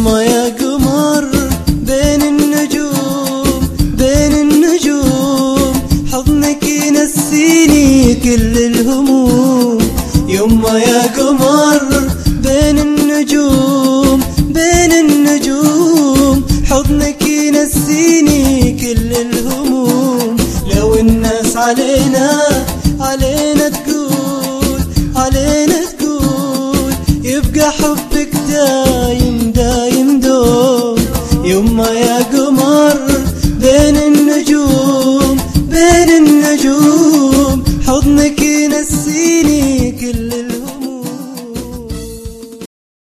يما يا قمر بين النجوم بين النجوم حضنك ينسيني كل الهموم يما يا قمر بين النجوم بين النجوم حضنك ينسيني كل الهموم لو الناس علينا علينا تقول علينا تقول يبقى حبك دايم